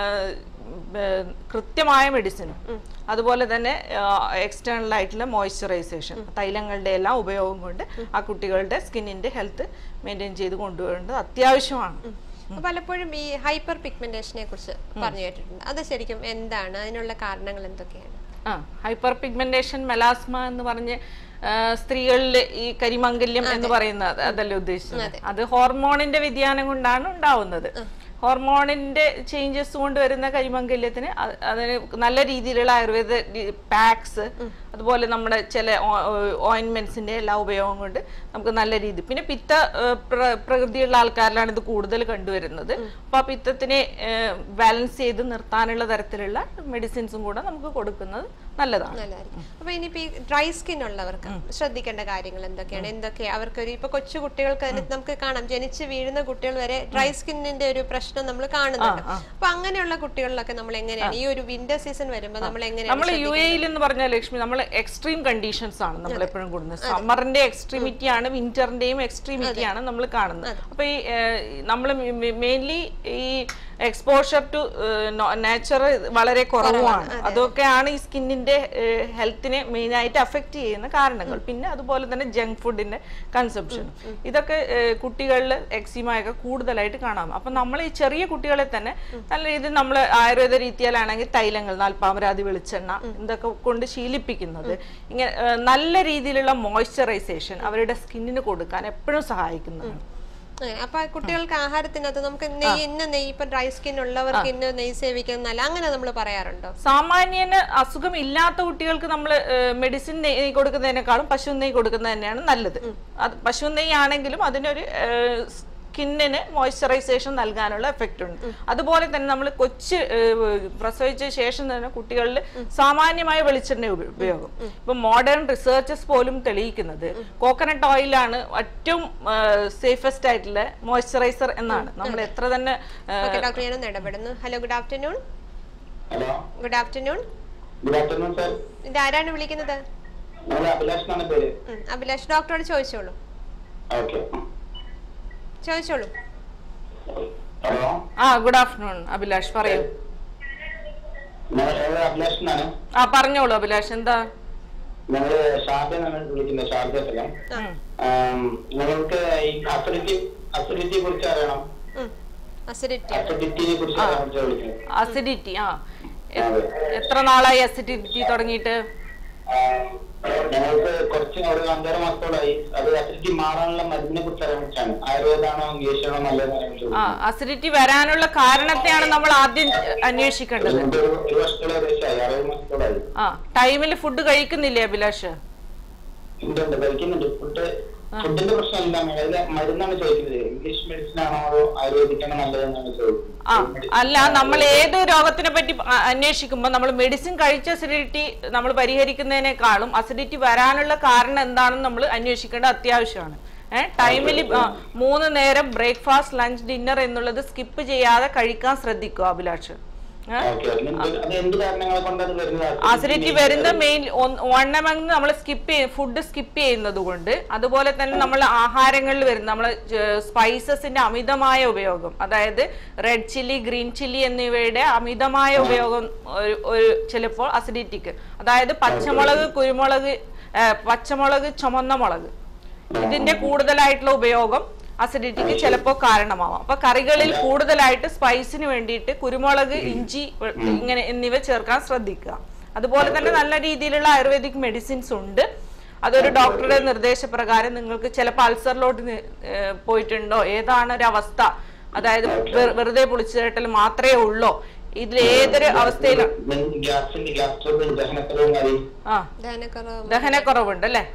ഏർ, കൃത്യമായ മെഡിസിനും അതുപോലെ തന്നെ എക്സ്റ്റേണൽ ആയിട്ടുള്ള മോയ്സ്ചറൈസേഷൻ തൈലങ്ങളുടെ എല്ലാം ഉപയോഗം കൊണ്ട് ആ കുട്ടികളുടെ സ്കിന്നിന്റെ ഹെൽത്ത് മെയിൻറ്റെയിൻ ചെയ്ത് കൊണ്ടുപോകേണ്ടത് അത്യാവശ്യമാണ് അപ്പൊ പലപ്പോഴും ഈ ഹൈപ്പർ പിഗ്മെന്റേഷനെ കുറിച്ച് പറഞ്ഞു കേട്ടിട്ടുണ്ട് അത് ശരിക്കും എന്താണ് അതിനുള്ള കാരണങ്ങൾ എന്തൊക്കെയാണ് ആ ഹൈപ്പർ പിഗ്മെന്റേഷൻ മെലാസ്മ എന്ന് പറഞ്ഞ് ആ, സ്ത്രീകളിൽ ഈ കരിമംഗല്യം എന്ന് പറയുന്നത് അതല്ലേ ഉദ്ദേശിച്ചത് അത് ഹോർമോണിന്റെ വ്യതിയാനം കൊണ്ടാണ് ഉണ്ടാവുന്നത് ഹോർമോണിന്റെ ചേഞ്ചസ് കൊണ്ട് വരുന്ന കരിമംഗല്യത്തിന് അ- അതിന് നല്ല രീതിയിലുള്ള ആയുർവേദ പാക്സ് അതുപോലെ നമ്മുടെ ചില ഓയിൻമെന്റ്സിന്റെ എല്ലാ ഉപയോഗം കൊണ്ട് നമുക്ക് നല്ല രീതി പിന്നെ പിത്ത ഏഹ്, പ്ര- പ്രകൃതിയുള്ള ആൾക്കാരിലാണ് ഇത് കൂടുതൽ കണ്ടുവരുന്നത് അപ്പൊ ആ പിത്തത്തിനെ ബാലൻസ് ചെയ്ത് നിർത്താനുള്ള തരത്തിലുള്ള മെഡിസിൻസും കൂടെ നമുക്ക് കൊടുക്കുന്നത് നല്ലതാണ് നല്ലതായിരിക്കും അപ്പൊ ഇനിയിപ്പോ ഈ ഡ്രൈ സ്കിൻ ഉള്ളവർക്ക് ശ്രദ്ധിക്കേണ്ട കാര്യങ്ങൾ എന്തൊക്കെയാണ് എന്തൊക്കെ അവർക്കൊരു ഇപ്പൊ കൊച്ചു കുട്ടികൾക്ക് തന്നെ നമുക്ക് കാണാം ജനിച്ച് വീഴുന്ന കുട്ടികൾ വരെ ഡ്രൈ സ്കിന്നിന്റെ ഒരു പ്രശ്നം നമ്മൾ കാണുന്നുണ്ട് അപ്പൊ അങ്ങനെയുള്ള കുട്ടികളിലൊക്കെ നമ്മൾ എങ്ങനെയാണ് ഈ ഒരു വിന്റർ സീസൺ വരുമ്പോൾ നമ്മൾ എങ്ങനെയാണ് നമ്മൾ യു എയിൽ എന്ന് പറഞ്ഞാൽ ലക്ഷ്മി നമ്മൾ എക്സ്ട്രീം കണ്ടീഷൻസ് ആണ് നമ്മൾ എപ്പോഴും കൂടുന്നത് സമ്മറിന്റെ എക്സ്ട്രീമിറ്റി ആണ് വിന്ററിന്റെയും എക്സ്ട്രീമിറ്റി ആണ് നമ്മൾ കാണുന്നത് അപ്പൊ ഈ നമ്മൾ മെയിൻലി ഈ എക്സ്പോഷർ ടു നേച്ചർ വളരെ കുറവാണ് അതൊക്കെയാണ് ഈ സ്കിന്നിന്റെ ഹെൽത്തിനെ മെയിൻ ആയിട്ട് അഫക്റ്റ് ചെയ്യുന്ന കാരണങ്ങൾ പിന്നെ അതുപോലെ തന്നെ ജങ്ക് ഫുഡിന്റെ കൺസംഷൻ ഇതൊക്കെ ഏഹ്, കുട്ടികളിൽ എക്സിമയൊക്കെ കൂടുതലായിട്ട് കാണാം അപ്പൊ നമ്മൾ ഈ ചെറിയ കുട്ടികളെ തന്നെ നല്ല രീതിയിൽ നമ്മൾ ആയുർവേദ രീതിയിലാണെങ്കിൽ തൈലങ്ങൾ നാൽപ്പാമരാതി വെളിച്ചെണ്ണ ഇതൊക്കെ കൊണ്ട് ശീലിപ്പിക്കുന്നത് ഇങ്ങനെ ഏഹ്, നല്ല രീതിയിലുള്ള മോയ്സ്ചറൈസേഷൻ അവരുടെ സ്കിന്നിന് കൊടുക്കാൻ എപ്പോഴും സഹായിക്കുന്നതാണ് അങ്ങനെ. അപ്പൊ കുട്ടികൾക്ക് ആഹാരത്തിനകത്ത് നമുക്ക് നെയ്യ് ഇന്ന നെയ്യ് ഇപ്പൊ ഡ്രൈ സ്കിൻ ഉള്ളവർക്ക് ഇന്ന നെയ്യ് സേവിക്കുന്നത് നല്ല അങ്ങനെ നമ്മൾ പറയാറുണ്ടോ സാമാന്യന് അസുഖം ഇല്ലാത്ത കുട്ടികൾക്ക് നമ്മൾ മെഡിസിൻ നെയ്യ് കൊടുക്കുന്നതിനേക്കാളും പശു നെയ്യ് കൊടുക്കുന്നത് തന്നെയാണ് നല്ലത് അത് പശു നെയ്യ് ആണെങ്കിലും അതിനൊരു സ്കിന്നിന് മോയ്സ്ചറൈസേഷൻ നൽകാനുള്ള എഫക്റ്റ് ഉണ്ട് അതുപോലെ തന്നെ നമ്മൾ കൊച്ചു ഏഹ്, പ്രസവിച്ച ശേഷം തന്നെ കുട്ടികളിൽ സാമാന്യമായ വെളിച്ചെണ്ണ ഉപ- ഉപയോഗം ഇപ്പൊ മോഡേൺ റിസർച്ചസ് പോലും തെളിയിക്കുന്നത് കോക്കനട്ട് ഓയിലാണ് ഏറ്റവും സേഫസ്റ്റ് ആയിട്ടുള്ള മോയ്സ്ചറൈസർ എന്നാണ് നമ്മൾ എത്ര തന്നെ ഏഹ്, ഓക്കെ ഡോക്ടർ ഞാനൊന്ന് ഇടപെടുന്നു hello good afternoon hello good afternoon good afternoon sir ഇത് ആരാണ് വിളിക്കുന്നത് ഞങ്ങൾ അഭിലാഷ് എന്നാണ് പേര് ഉം, അഭിലാഷ് ഡോക്ടറോട് ചോദിച്ചോളൂ ഓക്കെ ചോദിച്ചോളൂ ഹലോ ആ ഗുഡ് ആഫ്റ്റർനൂൺ അഭിലാഷ് പറയൂ ഞങ്ങൾ ഞങ്ങൾ അഭിലാഷ് എന്നാണ് ആ പറഞ്ഞോളൂ അഭിലാഷ് എന്താ ഞങ്ങൾ ഷാർജ എന്നാണ് വിളിക്കുന്നത് ഷാർജ സ്ഥലം ഉം. ആം, ഞങ്ങൾക്ക് ഈ അസിഡിറ്റി അസിഡിറ്റിയെ കുറിച്ച് അറിയണം അസിഡിറ്റി അസിഡിറ്റിയെ കുറിച്ച് അറിയാൻ വേണ്ടി വിളിക്കുന്നത് അസിഡിറ്റി ആ എ- അതെ. എത്ര നാളായി അസിഡിറ്റി തുടങ്ങിയിട്ട് ആം, ഞങ്ങൾക്ക് കുറച്ച് ഒരു അഞ്ചാറ് മാസത്തോളായി അത് അസിഡിറ്റി മാറാനുള്ള മരുന്നിനെ കുറിച്ച് അറിയാൻ വേണ്ടിയിട്ടാണ് ആയുർവേദമാണോ ഇംഗ്ലീഷാണോ നല്ലതെന്ന് അറിയാൻ വേണ്ടി ആ അസിഡിറ്റി വരാനുള്ള കാരണത്തെയാണ് നമ്മൾ ആദ്യം അന്വേഷിക്കേണ്ടത് വിളിക്കുന്നത്. ഒരു ഒരു വർഷത്തോളം ഏകദേശമായി അറുപത് മാസത്തോളായി ആ ടൈമിൽ ഫുഡ് കഴിക്കുന്നില്ലേ അഭിലാഷ് ഉണ്ട് ഉണ്ട് കഴിക്കുന്നുണ്ട് ഫുഡ് ഫുഡിന്റെ പ്രശ്നമല്ല അതിലെ മരുന്നാണ് ചോദിക്കുന്നത് ഇംഗ്ലീഷ് മെഡിസിൻ ആണോ അതോ ആയുർവേദിക് ആണോ നല്ലതെന്നാണ് ആ ചോദിക്കുന്നത് അല്ല നമ്മൾ ഏത് രോഗത്തിനെ പറ്റി അ- അന്വേഷിക്കുമ്പോൾ നമ്മൾ മെഡിസിൻ കഴിച്ച അസിഡിറ്റി നമ്മൾ പരിഹരിക്കുന്നതിനേക്കാളും അസിഡിറ്റി വരാനുള്ള കാരണം എന്താണെന്ന് നമ്മൾ അന്വേഷിക്കേണ്ടത് അത്യാവശ്യമാണ് ഏഹ് ടൈമിൽ മൂന്ന് നേരം ബ്രേക്ക്ഫാസ്റ്റ് ലഞ്ച് ഡിന്നർ എന്നുള്ളത് സ്കിപ്പ് ചെയ്യാതെ കഴിക്കാൻ ശ്രദ്ധിക്കുക അഭിലാഷ് ഏ? ഓക്കെ അത് എന്ത് കാരണങ്ങളെ കൊണ്ടാണ് വരുന്നത് അസിഡിറ്റി വരുന്ന മെയിൻ വണ്ണമെന്ന് നമ്മൾ സ്കിപ്പ് ചെയ്യും ഫുഡ് സ്കിപ്പ് ചെയ്യുന്നത് കൊണ്ട് അതുപോലെ തന്നെ നമ്മൾ ആഹാരങ്ങളിൽ വരുന്ന നമ്മൾ സ്പൈസസിന്റെ അമിതമായ ഉപയോഗം അതായത് റെഡ് ചില്ലി ഗ്രീൻ ചില്ലി എന്നിവയുടെ അമിതമായ ഉപയോഗം ഒരു ഒരു ചിലപ്പോൾ അസിഡിറ്റിക്ക് അതായത് പച്ചമുളക് കുരുമുളക് ഏ, പച്ചമുളക് ചുമന്ന മുളക് ഇതിന്റെ കൂടുതലായിട്ടുള്ള ഉപയോഗം അസിഡിറ്റിക്ക് ചിലപ്പോൾ കാരണമാവാം അപ്പൊ കറികളിൽ കൂടുതലായിട്ട് സ്പൈസിന് വേണ്ടിയിട്ട് കുരുമുളക് ഇഞ്ചി വെ- ഇങ്ങനെ എന്നിവ ചേർക്കാൻ ശ്രദ്ധിക്കുക അതുപോലെ തന്നെ നല്ല രീതിയിലുള്ള ആയുർവേദിക് മെഡിസിൻസ് ഉണ്ട് അതൊരു ഡോക്ടറുടെ നിർദ്ദേശപ്രകാരം നിങ്ങൾക്ക് ചിലപ്പോൾ അൾസറിലോട്ട് നി- ഏഹ് പോയിട്ടുണ്ടോ ഏതാണ് ഒരു അവസ്ഥ അതായത് വെറു- വെറുതെ പുളിച്ചേട്ടൽ മാത്രമേ ഉള്ളോ ഇതിൽ ഏതൊരു അവസ്ഥയിലും ഗ്യാസിന്റെ ഗ്യാസ് ട്രബിൾ ദഹനക്കുറവും മതി ആ ദഹനക്കുറവ് ദഹനക്കുറവുണ്ട് അല്ലേ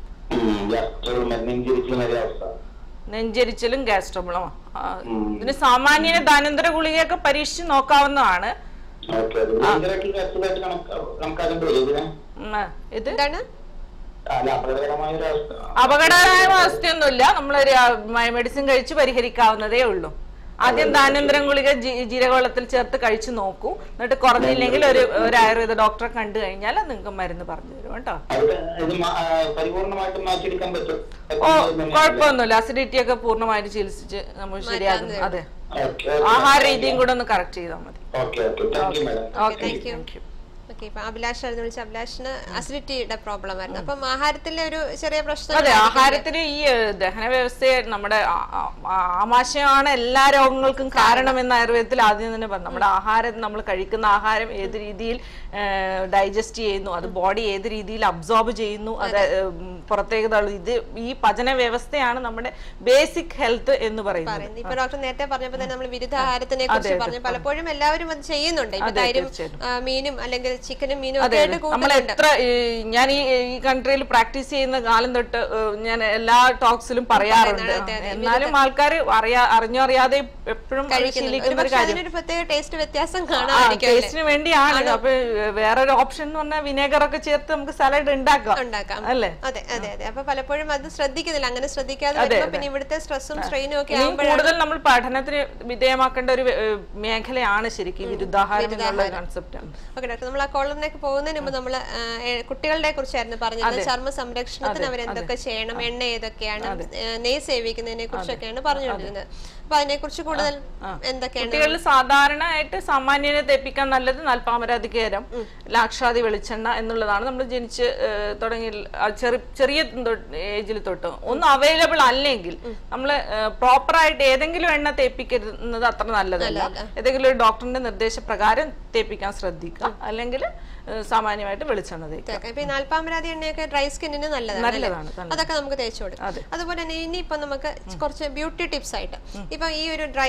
ഗ്യാസ് ട്രബിൾ നെഞ്ചിരിക്കുന്ന ഒരു അവസ്ഥ നെഞ്ചരിച്ചിലും ഗ്യാസ്ട്രബിളും ഉം. ഇതിന് സാമാന്യന ദാനന്തര ഗുളികയൊക്കെ പരീക്ഷിച്ച് നോക്കാവുന്നതാണ് ഓക്കെ അത് ഭയങ്കരമായിട്ടുള്ള അസുഖമായിട്ട് കണക്ക് കണക്കാക്കേണ്ടി വരും ഇതിനെ ഉം, ഇത് എന്താണ് അല്ല അപകടകരമായ ഒരു അവസ്ഥ അപകടകരമായ അവസ്ഥയൊന്നുമില്ല നമ്മൾ മെഡിസിൻ കഴിച്ച് പരിഹരിക്കാവുന്നതേ ഉള്ളൂ ആദ്യം ദാനന്തരം ഗുളിക ജി- ജീരകവെള്ളത്തിൽ ചേർത്ത് കഴിച്ചു നോക്കൂ എന്നിട്ട് കുറഞ്ഞില്ലെങ്കിൽ ഒരു ഒരു ആയുർവേദ ഡോക്ടറെ കണ്ടു കഴിഞ്ഞാൽ നിങ്ങൾക്ക് മരുന്ന് പറഞ്ഞു തരും കേട്ടോ അത് ഇത് മാ- ആ, പരിപൂർണമായിട്ടും മാറ്റിയെടുക്കാൻ പറ്റും ഓ കുഴപ്പമൊന്നുമില്ല അസിഡിറ്റി ഒക്കെ പൂർണ്ണമായിട്ട് ചികിത്സിച്ച് നമ്മൾ ശരിയാകും അതെ ഓക്കെ ആഹാര രീതിയും കൂടെ ഒന്ന് കറക്റ്റ് ചെയ്താൽ മതി okay okay thank you madam okay thank you. Thank you okay ഇപ്പൊ അഭിലാഷ് ആയിരുന്നു വിളിച്ച അഭിലാഷിന് അസിഡിറ്റിയുടെ പ്രോബ്ലം ആയിരുന്നു അപ്പം ആഹാരത്തിലെ ഒരു ചെറിയ പ്രശ്നം അതെ ആഹാരത്തിന് ഈ ഏഹ്, ദഹന വ്യവസ്ഥയെ നമ്മുടെ ആ- ആ- ആ- ആമാശയമാണ് എല്ലാ രോഗങ്ങൾക്കും കാരണമെന്ന് ആയുർവേദത്തിൽ ആദ്യം തന്നെ പറഞ്ഞു നമ്മുടെ ആഹാരം നമ്മൾ കഴിക്കുന്ന ആഹാരം ഏത് രീതിയിൽ ഡൈജസ്റ്റ് ചെയ്യുന്നു അത് ബോഡി ഏത് രീതിയിൽ അബ്സോർബ് ചെയ്യുന്നു അത് ഉം, പുറത്തേക്ക് തള്ളും ഇത് ഈ പചന വ്യവസ്ഥയാണ് നമ്മുടെ ബേസിക് ഹെൽത്ത് എന്ന് പറയുന്നത് പറയുന്നത് ഇപ്പൊ ഡോക്ടർ നേരത്തെ പറഞ്ഞപ്പോ തന്നെ നമ്മൾ വിരുദ്ധ ആഹാരത്തിനെ കുറിച്ച് പറഞ്ഞു പലപ്പോഴും എല്ലാവരും അത് ചെയ്യുന്നുണ്ട് ഇപ്പൊ അതെ, തൈരും തീർച്ചയായിട്ടും. ആ, മീനും അല്ലെങ്കിൽ ചിക്കനും മീനും ഒക്കെ അതെ ആയിട്ട് അതെ. നമ്മൾ കൂട്ടുന്നുണ്ട് എത്ര ഈ, ഞാൻ ഈ ഈ കൺട്രിയിൽ പ്രാക്ടീസ് ചെയ്യുന്ന കാലം തൊട്ട് ഏഹ്, ഞാൻ എല്ലാ ടോക്സിലും പറയാറുണ്ട് അതെ, അതെ. എന്നാലും ആൾക്കാർ അറിയാ അറിഞ്ഞോ അറിയാതെ എപ്പോഴും അത് കഴിക്കുന്നുണ്ട് ഒരു ശീലിക്കുന്ന ഒരു പക്ഷെ കാര്യം അതിനൊരു പ്രത്യേക ടേസ്റ്റ് വ്യത്യാസം ആ, കാണാമായിരിക്കും അല്ലേ? ടേസ്റ്റിന് വേണ്ടിയാണ് അപ്പൊ വേറൊരു ഓപ്ഷൻ എന്ന് പറഞ്ഞാൽ വിനേഗർ ഒക്കെ ചേർത്ത് നമുക്ക് സലാഡ് ഉണ്ടാക്കാം ഉണ്ടാക്കാം അല്ലേ അതെ അതെ അതെ അപ്പൊ പലപ്പോഴും അത് ശ്രദ്ധിക്കുന്നില്ല അങ്ങനെ ശ്രദ്ധിക്കാതെ വരുമ്പോ പിന്നെ ഇവിടുത്തെ സ്ട്രെസ്സും സ്ട്രെയിനും ഒക്കെ ഇനിയും ആകുമ്പോഴാണ് കൂടുതൽ നമ്മൾ പഠനത്തിന് വിധേയമാക്കേണ്ട ഒരു ഏഹ്, മേഖലയാണ് ശരിക്കും വിരുദ്ധാഹാരം എന്നുള്ള കോൺസെപ്റ്റ് ഓക്കെ ഡോക്ടർ നമ്മൾ ആ കോളറിലേക്ക് പോകുന്നതിന് മുമ്പ് നമ്മൾ കുട്ടികളുടെ കുറിച്ചായിരുന്നു പറഞ്ഞത് ചർമ്മ സംരക്ഷണത്തിന് അവർ എന്തൊക്കെ ചെയ്യണം എണ്ണ ഏതൊക്കെയാണ് ഏ, നെയ് സേവിക്കുന്നതിനെ കുറിച്ചൊക്കെയാണ് പറഞ്ഞുകൊണ്ടിരുന്നത് അപ്പൊ അതിനെ കുറിച്ച് കൂടുതൽ എന്തൊക്കെയാണ് കുട്ടികളിൽ സാധാരണയായിട്ട് സാമാന്യനെ തെപ്പിക്കാൻ നല്ലത് നാൽപ്പാമരാധികേരം ലാക്ഷാതി വെളിച്ചെണ്ണ എന്നുള്ളതാണ് നമ്മൾ ജനിച്ച് ഏഹ്, തുടങ്ങി ആ ചെറി ചെറിയ ഏജിൽ തൊട്ട് ഒന്നും അവൈലബിൾ അല്ലെങ്കിൽ നമ്മൾ പ്രോപ്പറായിട്ട് ഏതെങ്കിലും എണ്ണ തേപ്പിക്കുന്നത് അത്ര നല്ലതല്ല ഏതെങ്കിലും ഒരു ഡോക്ടറിന്റെ നിർദ്ദേശപ്രകാരം തേപ്പിക്കാൻ ശ്രദ്ധിക്കുക അല്ലെങ്കിൽ ഏഹ്, സാമാന്യമായിട്ട് വെളിച്ചെണ്ണ തേക്കുക തേക്കാം. ഇപ്പൊ ഈ നാൽപ്പാമരാതി എണ്ണയൊക്കെ ഡ്രൈ സ്കിന്നിന് നല്ലതാണ് അല്ലേ? നല്ലതാണ് നല്ലതാണ്. അതൊക്കെ നമുക്ക് തേച്ചു കൊടുക്കാം അതുപോലെ തന്നെ ഇനിയിപ്പോ നമുക്ക് കുറച്ച് ബ്യൂട്ടി ടിപ്സ് ആയിട്ട് ഇപ്പൊ ഈ ഒരു ഡ്രൈ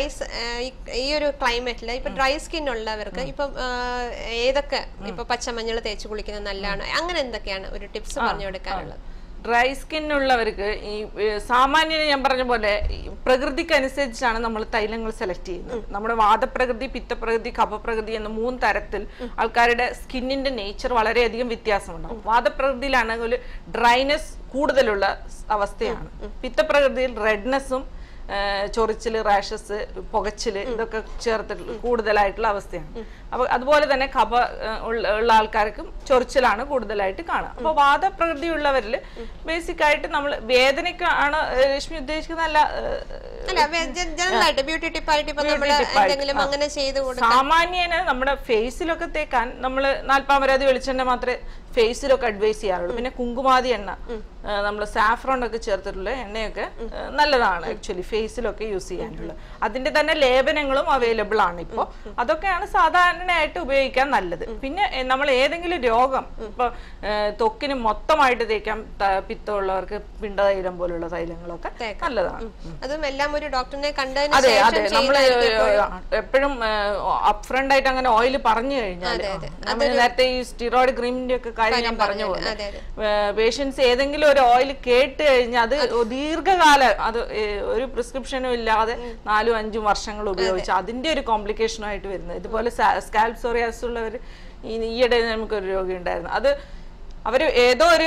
ഈ ഒരു ക്ലൈമറ്റിൽ ഇപ്പൊ ഡ്രൈ സ്കിൻ ഉള്ളവർക്ക് ഇപ്പം ആ, ഏതൊക്കെ ഇപ്പൊ പച്ചമഞ്ഞൾ തേച്ച് കുളിക്കുന്നത് നല്ലതാണ് അങ്ങനെ എന്തൊക്കെയാണ് ഒരു ടിപ്സ് പറഞ്ഞു കൊടുക്കാനുള്ളത് ഡ്രൈ സ്കിൻ ഉള്ളവർക്ക് ഈ ഏർ, സാമാന്യം ഞാൻ പറഞ്ഞ പോലെ ഈ പ്രകൃതിക്ക് അനുസരിച്ചാണ് നമ്മൾ തൈലങ്ങൾ സെലക്ട് ചെയ്യുന്നത് നമ്മുടെ വാദപ്രകൃതി പിത്തപ്രകൃതി കഫപ്രകൃതി എന്ന മൂന്ന് തരത്തിൽ ആൾക്കാരുടെ സ്കിന്നിന്റെ നേച്ചർ വളരെയധികം വ്യത്യാസമുണ്ടാവും വാദപ്രകൃതിയിലാണെങ്കിൽ ഡ്രൈനെസ് കൂടുതലുള്ള സ് അവസ്ഥയാണ് പിത്തപ്രകൃതിയിൽ റെഡ്നെസ്സും ചൊറിച്ചില് റാഷസ് പുകച്ചില് ഇതൊക്കെ ചേർത്തിട്ടുള്ള കൂടുതലായിട്ടുള്ള അവസ്ഥയാണ് അപ്പൊ അതുപോലെ തന്നെ കഫ ഏഹ്, ഉള്ള ഉള്ള ആൾക്കാർക്കും ചൊറിച്ചിലാണ് കൂടുതലായിട്ട് കാണുക അപ്പൊ വാദപ്രകൃതി ഉള്ളവരിൽ ബേസിക് ആയിട്ട് നമ്മൾ വേദനയ്ക്കാണ് ഏഹ്, രശ്മി ഉദ്ദേശിക്കുന്ന അല്ല ഏഹ്, അല്ല ജനറലായിട്ട് ബ്യൂട്ടി ടിപ്പായിട്ട് ഇപ്പൊ നമ്മൾ Beauty tip ആയിട്ട്, എന്തെങ്കിലും ആ. അങ്ങനെ ചെയ്ത് കൊടുക്കാം സാമാന്യേന നമ്മുടെ ഫേസിലൊക്കെ തേക്കാൻ നമ്മൾ നാൽപ്പാമരാതി വെളിച്ചെണ്ണ മാത്രമേ ഫേസിലൊക്കെ അഡ്വൈസ് ചെയ്യാറുള്ളൂ പിന്നെ കുങ്കുമാതി എണ്ണ നമ്മൾ സാഫ്രോൺ ഒക്കെ ചേർത്തിട്ടുള്ള എണ്ണയൊക്കെ ആ, നല്ലതാണ് ആക്ച്വലി ഫേസിലൊക്കെ യൂസ് ചെയ്യാനുള്ളത് അതിന്റെ തന്നെ ലേപനങ്ങളും അവൈലബിൾ ആണ് ഇപ്പോൾ അതൊക്കെയാണ് സാധാരണയായിട്ട് ഉപയോഗിക്കാൻ നല്ലത് പിന്നെ നമ്മൾ ഏതെങ്കിലും രോഗം ഇപ്പൊ ആ, ത്വക്കിന് മൊത്തമായിട്ട് തേക്കാൻ ത- പിത്തമുള്ളവർക്ക് പിണ്ടതൈലം പോലുള്ള തൈലങ്ങളൊക്കെ തേക്കാം. നല്ലതാണ് അതും എല്ലാം ഒരു ഡോക്ടറിനെ കണ്ടതിന് അതെ അതെ ശേഷം നമ്മള് ചെയ്യുന്നതായിരിക്കും എപ്പോഴും എപ്പോഴും അപ്രണ്ട് ആയിട്ട് അങ്ങനെ ഓയിൽ പറഞ്ഞു കഴിഞ്ഞാൽ അതെ, അതെ. നമ്മൾ നേരത്തെ ഈ സ്റ്റിറോയിഡ് ക്രീമിന്റെ ഒക്കെ കാര്യം ഞാൻ പറഞ്ഞ പോലെ അതെ, അതെ. പേഷ്യൻസ് ഏതെങ്കിലും ഒരു ഓയിൽ കേട്ട് കഴിഞ്ഞാൽ അത് ദീർഘകാലം അത് ഏ, ഒരു പ്രിസ്ക്രിപ്ഷനും ഇല്ലാതെ നാലും അഞ്ചും വർഷങ്ങൾ ഉപയോഗിച്ച് അതിന്റെ ഒരു കോംപ്ലിക്കേഷനും ആയിട്ട് വരുന്നത് ഇതുപോലെ സ്കാൽപ് സോറിയാസ് ഉള്ളവർ ഈയിടെ നമുക്കൊരു രോഗി ഉണ്ടായിരുന്നു അത് അവര് ഏതോ ഒരു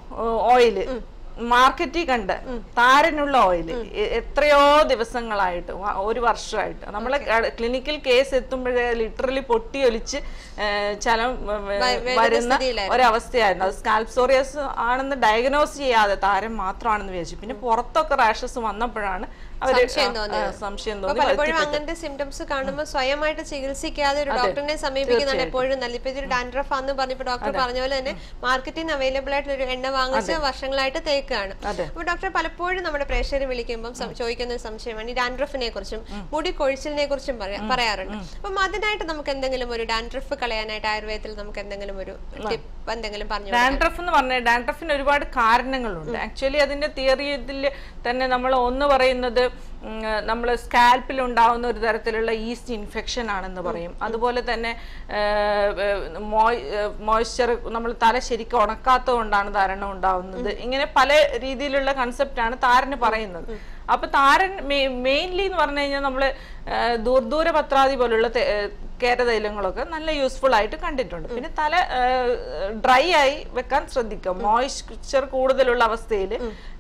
ഓയില് മാർക്കറ്റിൽ കണ്ട് താരനുള്ള ഓയില് എത്രയോ ദിവസങ്ങളായിട്ട് വ- ഒരു വർഷമായിട്ട് നമ്മളെ ക്ലിനിക്കൽ കേസ് എത്തുമ്പോഴേ ലിറ്ററലി പൊട്ടിയൊലിച്ച് ഏഹ്, ചലം വ- വ- വേദന വരുന്ന സ്ഥിതിയിലായിരുന്നു. ഒരവസ്ഥയായിരുന്നു അത് സ്കാൽപ്സോറിയസ് ആണെന്ന് ഡയഗ്നോസ് ചെയ്യാതെ താരം മാത്രമാണെന്ന് വിചാരിച്ചു പിന്നെ പുറത്തൊക്കെ റാഷസ് വന്നപ്പോഴാണ് അവര് സംശയം ആ, തോന്നിയത്. സംശയം അപ്പൊ തോന്നി പലപ്പോഴും എത്തിപ്പെട്ടത്. അങ്ങനത്തെ സിംറ്റംസ് കാണുമ്പോൾ സ്വയമായിട്ട് ചികിത്സിക്കാതെ ഒരു ഡോക്ടറിനെ സമീപിക്കുന്നതാണ് എപ്പോഴും നല്ല ഇപ്പൊ ഇതൊരു ഡാൻഡ്രഫ് ആണെന്ന് പറഞ്ഞപ്പോ ഡോക്ടർ പറഞ്ഞ പോലെ തന്നെ മാർക്കറ്റിന് അവൈലബിൾ ആയിട്ടുള്ള ഒരു എണ്ണ വാങ്ങിച്ച് വർഷങ്ങളായിട്ട് തേക്കാണ് അതെ. അപ്പൊ ഡോക്ടർ പലപ്പോഴും നമ്മുടെ പ്രേക്ഷകർ വിളിക്കുമ്പോൾ സം- ചോദിക്കുന്ന ഒരു സംശയമാണ് ഈ ഡാൻഡ്രഫിനെ കുറിച്ചും മുടി കൊഴിച്ചിലിനെ കുറിച്ചും പറയാ- പറയാറുണ്ട് അപ്പം അതിനായിട്ട് നമുക്ക് എന്തെങ്കിലും ഒരു ഡാൻഡ്രഫ് കളയാനായിട്ട് ആയുർവേദത്തിൽ നമുക്ക് എന്തെങ്കിലും ഒരു ടിപ്പ് എന്തെങ്കിലും പറഞ്ഞു കൊടുക്കാൻ? ഡാൻഡ്രഫ് എന്ന് പറഞ്ഞാൽ ഡാൻഡ്രഫിന് ഒരുപാട് കാരണങ്ങളുണ്ട് ആക്ച്വലി അതിന്റെ തിയറിയിൽ തന്നെ നമ്മൾ ഒന്ന് പറയുന്നത് നമ്മൾ സ്കാൽപ്പിൽ ഉണ്ടാവുന്ന ഒരു തരത്തിലുള്ള ഈസ്റ്റ് ഇൻഫെക്ഷൻ ആണെന്ന് പറയും അതുപോലെ തന്നെ മോയ്സ്ചർ നമ്മൾ തല ശരിക്കും ഉണക്കാത്തത് കൊണ്ടാണ് താരണം ഉണ്ടാവുന്നത് ഇങ്ങനെ പല രീതിയിലുള്ള കൺസെപ്റ്റാണ് താരന് പറയുന്നത് അപ്പൊ താരൻ മെയിൻലി എന്ന് പറഞ്ഞു കഴിഞ്ഞാൽ നമ്മള് ദൂർദൂര പത്രാതി പോലുള്ള തെ- ഏർ കേരതൈലങ്ങളൊക്കെ നല്ല യൂസ്ഫുൾ ആയിട്ട് കണ്ടിട്ടുണ്ട് പിന്നെ തല ഡ്രൈ ആയി വെക്കാൻ ശ്രദ്ധിക്കുക മോയ്സ്ചർ കൂടുതലുള്ള അവസ്ഥയിൽ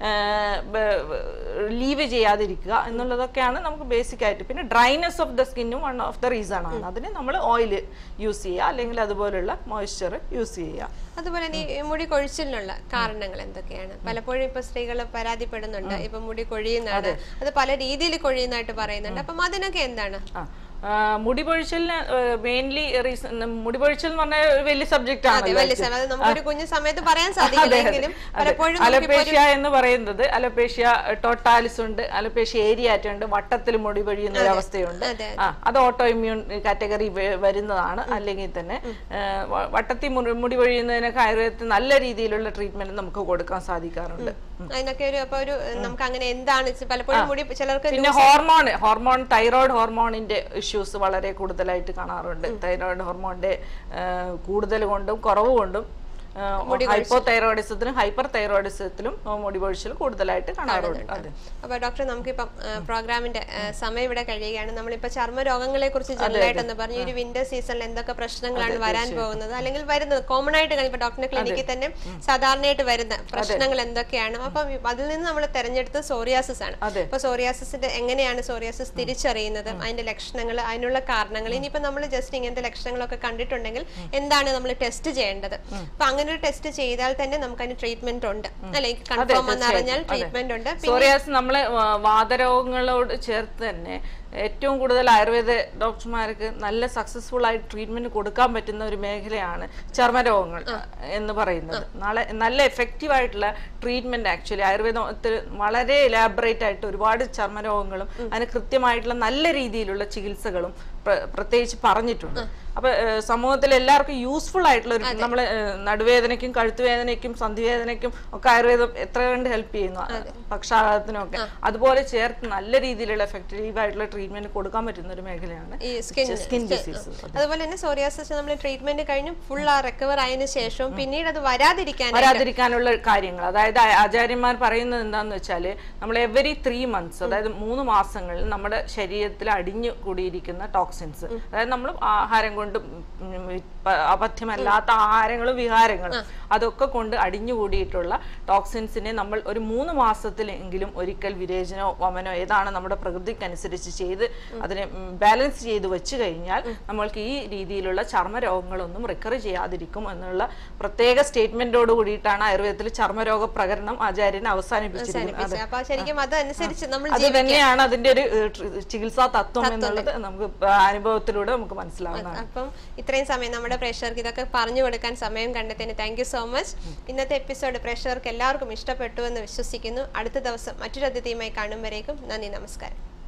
ലീവ് ചെയ്യാതിരിക്കുക എന്നുള്ളതൊക്കെയാണ് നമുക്ക് ബേസിക് ആയിട്ട് പിന്നെ ഡ്രൈനെസ് ഓഫ് ദ സ്കിന്നും വൺ ഓഫ് ദ റീസൺ ആണ് അതിന് നമ്മൾ ഓയിൽ യൂസ് ചെയ്യുക അല്ലെങ്കിൽ അതുപോലുള്ള മോയ്സ്ചർ യൂസ് ചെയ്യുക അതുപോലെ തന്നെ ഈ മുടി കൊഴിച്ചിലിനുള്ള കാരണങ്ങൾ എന്തൊക്കെയാണ് പലപ്പോഴും ഇപ്പൊ സ്ത്രീകൾ പരാതിപ്പെടുന്നുണ്ട് ഇപ്പൊ മുടി കൊഴിയുന്നതാണ് അത് പല രീതിയിൽ കൊഴിയുന്നതായിട്ട് പറയുന്നുണ്ട് അപ്പം അതിനൊക്കെ എന്താണ് ആ. ആ, മുടി പൊഴിച്ചലിന് മെയിൻലി റീസൺ മുടി പൊഴിച്ചൽ എന്ന് പറഞ്ഞാൽ ഒരു വലിയ സബ്ജക്റ്റ് അതെ ആണ് വലിയ സമയം അത് നമുക്കൊരു കുഞ്ഞു സമയത്ത് പറയാൻ സാധിക്കില്ലെങ്കിലും പലപ്പോഴും നമുക്കിപ്പോ ഒരു- അലോപേഷ്യ എന്ന് പറയുന്നത് അലോപേഷ്യ ടോട്ടാലിസ് ഉണ്ട് അലോപേഷ്യ ഏരിയാറ്റ ഉണ്ട് വട്ടത്തിൽ മുടി പൊഴിയുന്ന ഒരു അവസ്ഥയുണ്ട് അതെ, ആ അത് ഓട്ടോ ഇമ്മ്യൂൺ കാറ്റഗറി വരുന്നതാണ് അല്ലെങ്കിൽ തന്നെ ആ, വ- വട്ടത്തിൽ മുടി മുടി പൊഴിയുന്നതിനൊക്കെ ആയുർവേദത്തിൽ നല്ല രീതിയിലുള്ള ട്രീറ്റ്മെന്റ് നമുക്ക് കൊടുക്കാൻ സാധിക്കാറുണ്ട് അതിനൊക്കെ ഒരു അപ്പൊ ഒരു നമുക്ക് അങ്ങനെ എന്താണ് ഇത് പലപ്പോഴും മുടി ചിലർക്ക് പിന്നെ ഹോർമോൺ ഹോർമോൺ തൈറോയ്ഡ് ഹോർമോണിന്റെ ഇഷ്യൂസ് വളരെ കൂടുതലായിട്ട് കാണാറുണ്ട് തൈറോയ്ഡ് ഹോർമോണിന്റെ കൂടുതൽ കൊണ്ടും കുറവ് കൊണ്ടും ഹൈപ്പോ തൈറോയിഡിസത്തിലും ഹൈപ്പർ തൈറോയിഡിസത്തിലും മുടി പൊഴിച്ചിൽ കൂടുതലായിട്ട് കാണാറുണ്ട് അതെ അപ്പൊ ഡോക്ടർ നമുക്കിപ്പം ആ, പ്രോഗ്രാമിന്റെ ആ, സമയം ഇവിടെ കഴിയുകയാണ് നമ്മളിപ്പോ ചർമ്മ രോഗങ്ങളെ കുറിച്ച് ജനറലായിട്ടെന്ന് പറഞ്ഞു ഈ ഒരു വിന്റർ സീസണിൽ എന്തൊക്കെ പ്രശ്നങ്ങളാണ് വരാൻ പോകുന്നത് അല്ലെങ്കിൽ വരുന്നത് കോമൺ ആയിട്ട് കഴിഞ്ഞ ഇപ്പൊ ഡോക്ടറിന്റെ ക്ലിനിക്കിൽ തന്നെ സാധാരണയായിട്ട് വരുന്ന പ്രശ്നങ്ങൾ എന്തൊക്കെയാണ് അപ്പം അതിൽ നിന്ന് നമ്മൾ തെരഞ്ഞെടുത്തത് സോറിയാസിസ് ആണ് അതെ. അപ്പൊ സോറിയാസിന്റെ എങ്ങനെയാണ് സോറിയാസിസ് തിരിച്ചറിയുന്നത് അതിന്റെ ലക്ഷണങ്ങൾ അതിനുള്ള കാരണങ്ങൾ ഇനിയിപ്പോ നമ്മൾ ജസ്റ്റ് ഇങ്ങനത്തെ ലക്ഷണങ്ങളൊക്കെ കണ്ടിട്ടുണ്ടെങ്കിൽ എന്താണ് നമ്മൾ ടെസ്റ്റ് ചെയ്യേണ്ടത് അപ്പൊ അങ്ങനെ ഒരു ടെസ്റ്റ് ചെയ്താൽ തന്നെ നമുക്ക് അതിന് ട്രീറ്റ്മെന്റ് ഉണ്ട് അല്ലെങ്കിൽ കൺഫേം എന്ന് അറിഞ്ഞാൽ ട്രീറ്റ്മെന്റ് ഉണ്ട് പിന്നെ സോറിയാസ് നമ്മളെ വാ- വാതരോഗങ്ങളോട് ചേർത്ത് തന്നെ ഏറ്റവും കൂടുതൽ ആയുർവേദ ഡോക്ടർമാർക്ക് നല്ല സക്സസ്ഫുൾ ആയിട്ട് ട്രീറ്റ്മെന്റ് കൊടുക്കാൻ പറ്റുന്ന ഒരു മേഖലയാണ് ചർമ്മരോഗങ്ങൾ എന്ന് പറയുന്നത് നാളെ നല്ല എഫക്റ്റീവ് ആയിട്ടുള്ള ട്രീറ്റ്മെന്റ് ആക്ച്വലി ആയുർവേദത്തിൽ വളരെ എലാബറേറ്റ് ആയിട്ട് ഒരുപാട് ചർമ്മരോഗങ്ങളും അതിന് കൃത്യമായിട്ടുള്ള നല്ല രീതിയിലുള്ള ചികിത്സകളും പ്ര- പ്രത്യേകിച്ച് പറഞ്ഞിട്ടുണ്ട് അപ്പൊ ഏഹ്, സമൂഹത്തിൽ എല്ലാവർക്കും യൂസ്ഫുൾ ആയിട്ടുള്ള ഒരു നമ്മള് ഏഹ്, നടുവേദനയ്ക്കും കഴുത്തുവേദനയ്ക്കും സന്ധിവേദനയ്ക്കും ഒക്കെ ആയുർവേദം എത്ര കണ്ട് ഹെൽപ്പ് ചെയ്യുന്നു പക്ഷാഘാതത്തിനും ഒക്കെ അതുപോലെ ചേർത്ത് നല്ല രീതിയിലുള്ള എഫക്റ്റീവ് ആയിട്ടുള്ള ട്രീറ്റ്മെന്റ് കൊടുക്കാൻ പറ്റുന്ന ഒരു മേഖലയാണ് ഈ സ്കിൻ സ്കിൻ ഡിസീസ് അതുപോലെ തന്നെ സോറിയാസിസ് നമ്മൾ ട്രീറ്റ്മെന്റ് കഴിഞ്ഞ് ഫുൾ ആ റിക്കവർ ആയതിനു ശേഷവും പിന്നീട് അത് വരാതിരിക്കാൻ വരാതിരിക്കാനുള്ള കാര്യങ്ങൾ അതായത് ആ- ആചാര്യന്മാർ പറയുന്നത് എന്താന്ന് വെച്ചാല് നമ്മൾ എവറി ത്രീ മന്ത്സ് അതായത് മൂന്ന് മാസങ്ങളിൽ നമ്മുടെ ശരീരത്തിൽ അടിഞ്ഞു കൂടിയിരിക്കുന്ന ടോക്സിൻസ് അതായത് നമ്മൾ ആഹാരം കൊണ്ട് ഉം പ- അപഥ്യമല്ലാത്ത ആഹാരങ്ങളും വിഹാരങ്ങളും അതൊക്കെ കൊണ്ട് അടിഞ്ഞു കൂടിയിട്ടുള്ള ടോക്സിൻസിനെ നമ്മൾ ഒരു മൂന്ന് മാസത്തിലെങ്കിലും ഒരിക്കൽ വിരേചനോ വമനോ ഏതാണ് നമ്മുടെ പ്രകൃതിക്കനുസരിച്ച് ചെയ്ത് അതിനെ ബാലൻസ് ചെയ്ത് വെച്ച് കഴിഞ്ഞാൽ നമ്മൾക്ക് ഈ രീതിയിലുള്ള ചർമ്മരോഗങ്ങളൊന്നും റിക്കർ ചെയ്യാതിരിക്കും എന്നുള്ള പ്രത്യേക സ്റ്റേറ്റ്മെന്റോട് കൂടിയിട്ടാണ് ആയുർവേദത്തിൽ ചർമ്മരോഗ പ്രകരണം ആചാര്യൻ അവസാനിപ്പിച്ചിരിക്കുന്നത് അതെ. അപ്പൊ ശരിക്കും അതനുസരിച്ച് നമ്മൾ അത് തന്നെയാണ് അതിന്റെ ഒരു ഏഹ്, ട്രി- ചികിത്സാ തത്വം എന്നുള്ളത് നമുക്ക് അനുഭവത്തിലൂടെ നമുക്ക് മനസ്സിലാവുന്നതാണ് അപ്പം ഇത്രയും സമയം നമ്മുടെ പ്രേക്ഷകർക്ക് ഇതൊക്കെ പറഞ്ഞു കൊടുക്കാൻ സമയം കണ്ടെത്തിയതിന് താങ്ക് യു സോ മച്ച് ഇന്നത്തെ എപ്പിസോഡ് പ്രേക്ഷകർക്ക് എല്ലാവർക്കും ഇഷ്ടപ്പെട്ടു എന്ന് വിശ്വസിക്കുന്നു അടുത്ത ദിവസം മറ്റൊരു അതിഥിയുമായി കാണും വരേക്കും നന്ദി നമസ്കാരം